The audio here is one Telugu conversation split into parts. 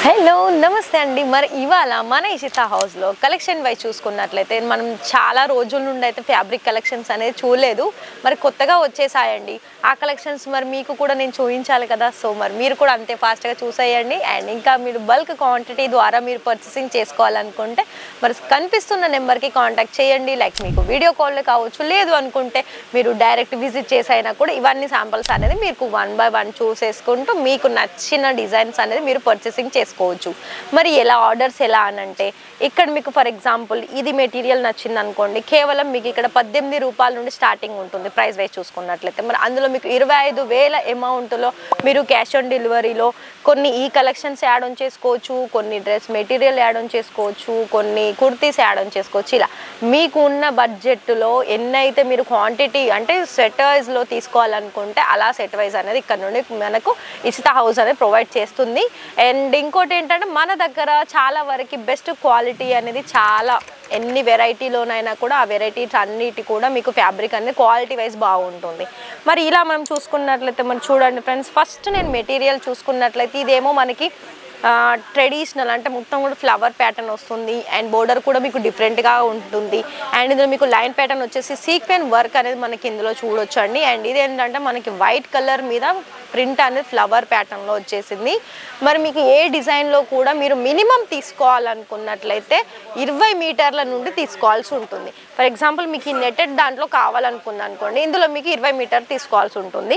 హలో నమస్తే అండి మరి ఇవాళ మన ఇషిత హౌస్లో కలెక్షన్ వైజ్ చూసుకున్నట్లయితే మనం చాలా రోజుల నుండి అయితే ఫ్యాబ్రిక్ కలెక్షన్స్ అనేది చూడలేదు మరి కొత్తగా వచ్చేసాయండి ఆ కలెక్షన్స్ మరి మీకు కూడా నేను చూపించాలి కదా సో మరి మీరు కూడా అంతే ఫాస్ట్గా చూసేయండి అండ్ ఇంకా మీరు బల్క్ క్వాంటిటీ ద్వారా మీరు పర్చేసింగ్ చేసుకోవాలనుకుంటే మరి కనిపిస్తున్న నెంబర్కి కాంటాక్ట్ చేయండి లైక్ మీకు వీడియో కాల్ కావచ్చు లేదు అనుకుంటే మీరు డైరెక్ట్ విజిట్ చేసైనా కూడా ఇవన్నీ శాంపుల్స్ అనేది మీకు వన్ బై వన్ చూసేసుకుంటూ మీకు నచ్చిన డిజైన్స్ అనేది మీరు పర్చేసింగ్ చేసుకోవచ్చు మరి ఎలా ఆర్డర్స్ ఎలా అనంటే ఇక్కడ మీకు ఫర్ ఎగ్జాంపుల్ ఇది మెటీరియల్ నచ్చింది అనుకోండి కేవలం మీకు ఇక్కడ పద్దెనిమిది రూపాయల నుండి స్టార్టింగ్ ఉంటుంది ప్రైస్ వైజ్ చూసుకున్నట్లయితే మరి అందులో మీకు ఇరవై ఐదు వేల అమౌంట్లో మీరు క్యాష్ ఆన్ డెలివరీలో కొన్ని ఈ కలెక్షన్స్ యాడ్ ఆన్ చేసుకోవచ్చు కొన్ని డ్రెస్ మెటీరియల్ యాడ్ ఆన్ చేసుకోవచ్చు కొన్ని కుర్తీస్ యాడ్ ఆన్ చేసుకోవచ్చు ఇలా మీకు ఉన్న బడ్జెట్లో ఎన్నైతే మీరు క్వాంటిటీ అంటే సెట్ వైజ్లో తీసుకోవాలనుకుంటే అలా సెట్ వైజ్ అనేది ఇక్కడ నుండి మనకు ఇసిత హౌస్ అనేది ప్రొవైడ్ చేస్తుంది అండ్ ఇంకోటి ఏంటంటే మన దగ్గర చాలా వరకు బెస్ట్ క్వాలిటీ అనేది చాలా ఎన్ని వెరైటీలోనైనా కూడా ఆ వెరైటీస్ అన్నిటి కూడా మీకు ఫ్యాబ్రిక్ అనేది క్వాలిటీ వైజ్ బాగుంటుంది మరి ఇలా మనం చూసుకున్నట్లయితే మనం చూడండి ఫ్రెండ్స్ ఫస్ట్ నేను మెటీరియల్ చూసుకున్నట్లయితే ఇదేమో మనకి ట్రెడిషనల్ అంటే మొత్తం కూడా ఫ్లవర్ ప్యాటర్న్ వస్తుంది అండ్ బోర్డర్ కూడా మీకు డిఫరెంట్గా ఉంటుంది అండ్ ఇందులో మీకు లైన్ ప్యాటర్న్ వచ్చేసి సీక్వెన్ వర్క్ అనేది మనకి ఇందులో చూడొచ్చు అండి అండ్ ఇది ఏంటంటే మనకి వైట్ కలర్ మీద ప్రింట్ అనేది ఫ్లవర్ ప్యాటర్న్లో వచ్చేసింది మరి మీకు ఏ డిజైన్లో కూడా మీరు మినిమం తీసుకోవాలనుకున్నట్లయితే ఇరవై మీటర్ల నుండి తీసుకోవాల్సి ఉంటుంది ఫర్ ఎగ్జాంపుల్ మీకు ఈ నెటెడ్ దాంట్లో కావాలనుకుంది అనుకోండి ఇందులో మీకు ఇరవై మీటర్ తీసుకోవాల్సి ఉంటుంది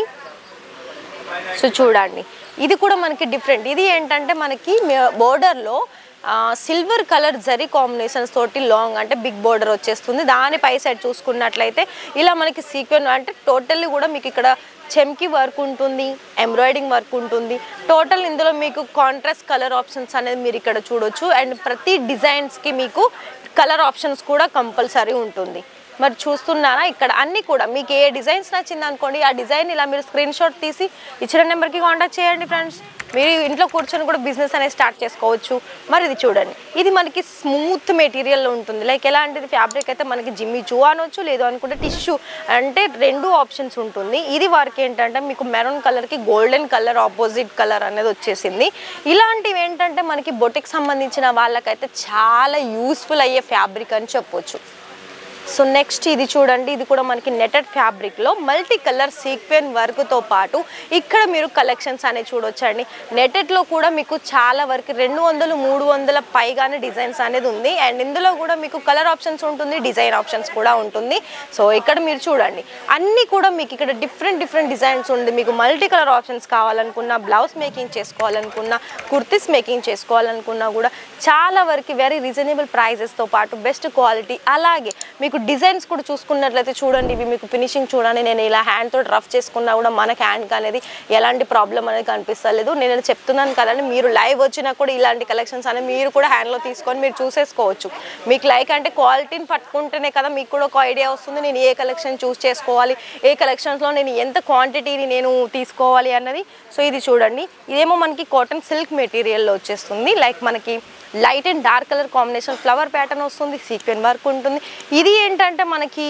సో చూడండి ఇది కూడా మనకి డిఫరెంట్ ఇది ఏంటంటే మనకి బోర్డర్లో సిల్వర్ కలర్ జరీ కాంబినేషన్స్ తోటి లాంగ్ అంటే బిగ్ బోర్డర్ వచ్చేస్తుంది దాని పై సైడ్ చూసుకున్నట్లయితే ఇలా మనకి సీక్వెన్ అంటే టోటల్లీ కూడా మీకు ఇక్కడ చెమ్కి వర్క్ ఉంటుంది ఎంబ్రాయిడింగ్ వర్క్ ఉంటుంది టోటల్ ఇందులో మీకు కాంట్రాస్ట్ కలర్ ఆప్షన్స్ అనేది మీరు ఇక్కడ చూడొచ్చు అండ్ ప్రతి డిజైన్స్కి మీకు కలర్ ఆప్షన్స్ కూడా కంపల్సరీ ఉంటుంది మరి చూస్తున్నారా ఇక్కడ అన్ని కూడా మీకు ఏ డిజైన్స్ నచ్చింది అనుకోండి ఆ డిజైన్ ఇలా మీరు స్క్రీన్ షాట్ తీసి ఇచ్చిన నెంబర్కి కాంటాక్ట్ చేయండి ఫ్రెండ్స్ మీరు ఇంట్లో కూర్చొని కూడా బిజినెస్ అనేది స్టార్ట్ చేసుకోవచ్చు మరి ఇది చూడండి ఇది మనకి స్మూత్ మెటీరియల్ ఉంటుంది లైక్ ఎలాంటిది ఫ్యాబ్రిక్ అయితే మనకి జిమ్మి చూ అనొచ్చు లేదు అనుకుంటే టిష్యూ అంటే రెండు ఆప్షన్స్ ఉంటుంది ఇది వారికి ఏంటంటే మీకు మెరూన్ కలర్కి గోల్డెన్ కలర్ ఆపోజిట్ కలర్ అనేది వచ్చేసింది ఇలాంటివి ఏంటంటే మనకి బొటిక్ సంబంధించిన వాళ్ళకైతే చాలా యూస్ఫుల్ అయ్యే ఫ్యాబ్రిక్ అని చెప్పొచ్చు సో నెక్స్ట్ ఇది చూడండి ఇది కూడా మనకి నెటెడ్ ఫ్యాబ్రిక్లో మల్టీ కలర్ సీక్వెన్ వర్క్తో పాటు ఇక్కడ మీరు కలెక్షన్స్ అనేవి చూడొచ్చండి నెటెడ్లో కూడా మీకు చాలా వరకు రెండు వందలు మూడు వందల పైగానే డిజైన్స్ అనేది ఉంది అండ్ ఇందులో కూడా మీకు కలర్ ఆప్షన్స్ ఉంటుంది డిజైన్ ఆప్షన్స్ కూడా ఉంటుంది సో ఇక్కడ మీరు చూడండి అన్నీ కూడా మీకు ఇక్కడ డిఫరెంట్ డిఫరెంట్ డిజైన్స్ ఉంది మీకు మల్టీ కలర్ ఆప్షన్స్ కావాలనుకున్నా బ్లౌజ్ మేకింగ్ చేసుకోవాలనుకున్నా కుర్తీస్ మేకింగ్ చేసుకోవాలనుకున్నా కూడా చాలా వరకు వెరీ రీజనబుల్ ప్రైజెస్తో పాటు బెస్ట్ క్వాలిటీ అలాగే మీకు డిజైన్స్ కూడా చూసుకున్నట్లయితే చూడండి ఇవి మీకు ఫినిషింగ్ చూడండి నేను ఇలా హ్యాండ్తో రఫ్ చేసుకున్నా కూడా మనకి హ్యాండ్కి అనేది ఎలాంటి ప్రాబ్లం అనేది కనిపిస్తలేదు నేను చెప్తున్నాను కదండి మీరు లైవ్ వచ్చినా కూడా ఇలాంటి కలెక్షన్స్ అనేది మీరు కూడా హ్యాండ్లో తీసుకొని మీరు చూసేసుకోవచ్చు మీకు లైక్ అంటే క్వాలిటీని పట్టుకుంటేనే కదా మీకు కూడా ఒక ఐడియా వస్తుంది నేను ఏ కలెక్షన్ చూస్ చేసుకోవాలి ఏ కలెక్షన్స్లో నేను ఎంత క్వాంటిటీని నేను తీసుకోవాలి అన్నది సో ఇది చూడండి ఇదేమో మనకి కాటన్ సిల్క్ మెటీరియల్లో వచ్చేస్తుంది లైక్ మనకి light and dark colour combination flower pattern వస్తుంది సీక్వెన్ వర్క్ ఉంటుంది ఇది ఏంటంటే మనకి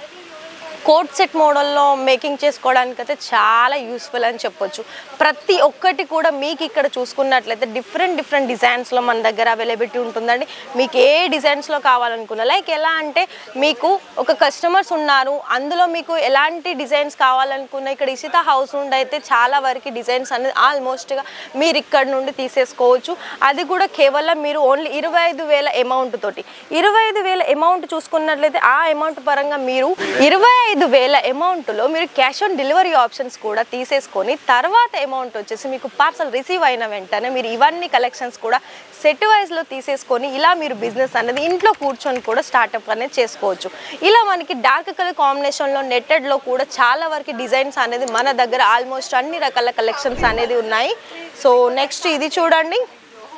కోట్ సెట్ మోడల్లో మేకింగ్ చేసుకోవడానికి అయితే చాలా యూస్ఫుల్ అని చెప్పొచ్చు ప్రతి ఒక్కటి కూడా మీకు ఇక్కడ చూసుకున్నట్లయితే డిఫరెంట్ డిఫరెంట్ డిజైన్స్లో మన దగ్గర అవైలబిలిటీ ఉంటుందండి మీకు ఏ డిజైన్స్లో కావాలనుకున్నా లైక్ ఎలా అంటే మీకు ఒక కస్టమర్స్ ఉన్నారు అందులో మీకు ఎలాంటి డిజైన్స్ కావాలనుకున్నా ఇక్కడ ఇషిత హౌస్ నుండి అయితే చాలా వరకు డిజైన్స్ అనేది ఆల్మోస్ట్గా మీరు ఇక్కడ నుండి తీసేసుకోవచ్చు అది కూడా కేవలం మీరు ఓన్లీ ఇరవై ఐదు వేల అమౌంట్ తోటి ఇరవై ఐదు వేల అమౌంట్ చూసుకున్నట్లయితే ఆ అమౌంట్ పరంగా మీరు ఇరవై ఐదు వేల అమౌంట్లో మీరు క్యాష్ ఆన్ డెలివరీ ఆప్షన్స్ కూడా తీసేసుకొని తర్వాత అమౌంట్ వచ్చేసి మీకు పార్సల్ రిసీవ్ అయిన వెంటనే మీరు ఇవన్నీ కలెక్షన్స్ కూడా సెట్ వైజ్లో తీసేసుకొని ఇలా మీరు బిజినెస్ అనేది ఇంట్లో కూర్చొని కూడా స్టార్ట్అప్ అనేది చేసుకోవచ్చు ఇలా మనకి డార్క్ కలర్ కాంబినేషన్లో నెట్టెడ్లో కూడా చాలా వరకు డిజైన్స్ అనేది మన దగ్గర ఆల్మోస్ట్ అన్ని రకాల కలెక్షన్స్ అనేది ఉన్నాయి సో నెక్స్ట్ ఇది చూడండి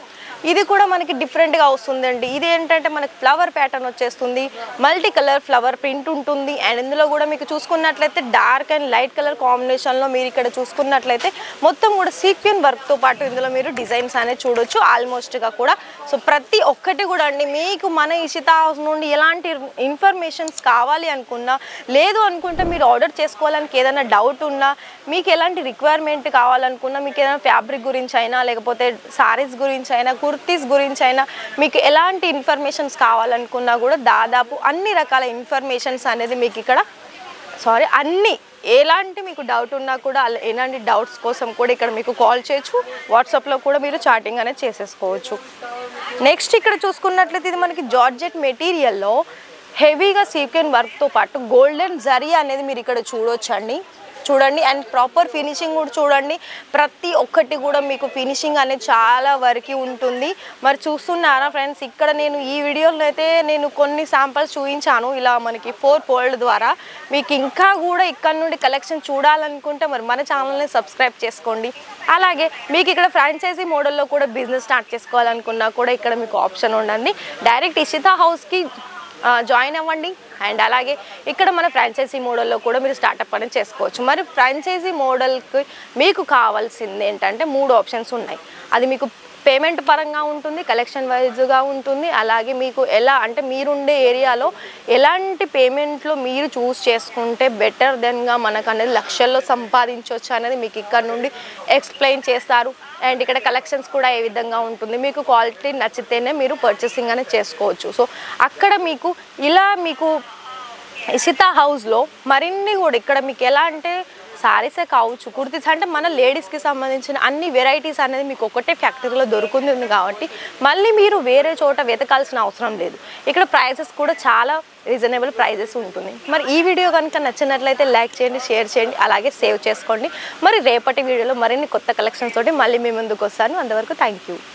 ఇది కూడా మనకి డిఫరెంట్గా వస్తుందండి ఇది ఏంటంటే మనకి ఫ్లవర్ ప్యాటర్న్ వచ్చేస్తుంది మల్టీ కలర్ ఫ్లవర్ ప్రింట్ ఉంటుంది అండ్ ఇందులో కూడా మీకు చూసుకున్నట్లయితే డార్క్ అండ్ లైట్ కలర్ కాంబినేషన్లో మీరు ఇక్కడ చూసుకున్నట్లయితే మొత్తం కూడా సీక్వెన్ వర్క్తో పాటు ఇందులో మీరు డిజైన్స్ అనేది చూడొచ్చు ఆల్మోస్ట్గా కూడా సో ప్రతి ఒక్కటి కూడా అండి మీకు మన ఇషితా హౌస్ నుండి ఎలాంటి ఇన్ఫర్మేషన్స్ కావాలి అనుకున్నా లేదు అనుకుంటే మీరు ఆర్డర్ చేసుకోవాలని ఏదైనా డౌట్ ఉన్నా మీకు ఎలాంటి రిక్వైర్మెంట్ కావాలనుకున్నా మీకు ఏదైనా ఫ్యాబ్రిక్ గురించి అయినా లేకపోతే సారీస్ గురించి అయినా కుర్తీస్ గురించి అయినా మీకు ఎలాంటి ఇన్ఫర్మేషన్స్ కావాలనుకున్నా కూడా దాదాపు అన్ని రకాల ఇన్ఫర్మేషన్స్ అనేది మీకు ఇక్కడ సారీ అన్ని ఎలాంటి మీకు డౌట్ ఉన్నా కూడా అలా ఎలాంటి డౌట్స్ కోసం కూడా ఇక్కడ మీకు కాల్ చేయొచ్చు వాట్సాప్లో కూడా మీరు చాటింగ్ అనేది చేసేసుకోవచ్చు నెక్స్ట్ ఇక్కడ చూసుకున్నట్లయితే ఇది మనకి జార్జెట్ మెటీరియల్లో హెవీగా సీక్వెన్ వర్క్తో పాటు గోల్డెన్ జరీ అనేది మీరు ఇక్కడ చూడొచ్చండి చూడండి అండ్ ప్రాపర్ ఫినిషింగ్ కూడా చూడండి ప్రతి ఒక్కటి కూడా మీకు ఫినిషింగ్ అనేది చాలా వరకు ఉంటుంది మరి చూస్తున్నారా ఫ్రెండ్స్ ఇక్కడ నేను ఈ వీడియోలో అయితే నేను కొన్ని శాంపిల్స్ చూపించాను ఇలా మనకి ఫోర్ ఫోల్డ్ ద్వారా మీకు ఇంకా కూడా ఇక్కడ నుండి కలెక్షన్ చూడాలనుకుంటే మరి మన ఛానల్ని సబ్స్క్రైబ్ చేసుకోండి అలాగే మీకు ఇక్కడ ఫ్రాంచైజీ మోడల్లో కూడా బిజినెస్ స్టార్ట్ చేసుకోవాలనుకున్నా కూడా ఇక్కడ మీకు ఆప్షన్ ఉండండి డైరెక్ట్ ఇషితా హౌస్కి ఆ, జాయిన్ అవ్వండి అండ్ అలాగే ఇక్కడ మన ఫ్రాంచైజీ మోడల్లో కూడా మీరు స్టార్టప్ అనేది చేసుకోవచ్చు మరి ఫ్రాంచైజీ మోడల్కి మీకు కావాల్సింది ఏంటంటే మూడు ఆప్షన్స్ ఉన్నాయి అది మీకు పేమెంట్ పరంగా ఉంటుంది కలెక్షన్ వైజ్గా ఉంటుంది అలాగే మీకు ఎలా అంటే మీరుండే ఏరియాలో ఎలాంటి పేమెంట్లో మీరు చూస్ చేసుకుంటే బెటర్ దెన్గా మనకు అనేది లక్షల్లో సంపాదించవచ్చు అనేది మీకు ఇక్కడ నుండి ఎక్స్ప్లెయిన్ చేస్తారు అండ్ ఇక్కడ కలెక్షన్స్ కూడా ఏ విధంగా ఉంటుంది మీకు క్వాలిటీ నచ్చితేనే మీరు పర్చేసింగ్ అనేది చేసుకోవచ్చు సో అక్కడ మీకు ఇలా మీకు ఇషితా హౌస్లో మరిన్ని కూడా ఇక్కడ మీకు ఎలా అంటే సారీసే కావచ్చు కుర్తీస్ అంటే మన లేడీస్కి సంబంధించిన అన్ని వెరైటీస్ అనేది మీకు ఒకటే ఫ్యాక్టరీలో దొరుకుతుంది కాబట్టి మళ్ళీ మీరు వేరే చోట వెతకాల్సిన అవసరం లేదు ఇక్కడ ప్రైజెస్ కూడా చాలా రీజనబుల్ ప్రైజెస్ ఉంటుంది మరి ఈ వీడియో కనుక నచ్చినట్లయితే లైక్ చేయండి షేర్ చేయండి అలాగే సేవ్ చేసుకోండి మరి రేపటి వీడియోలో మరిన్ని కొత్త కలెక్షన్స్ తోటి మళ్ళీ మీ ముందుకు వస్తాను అంతవరకు థ్యాంక్ యూ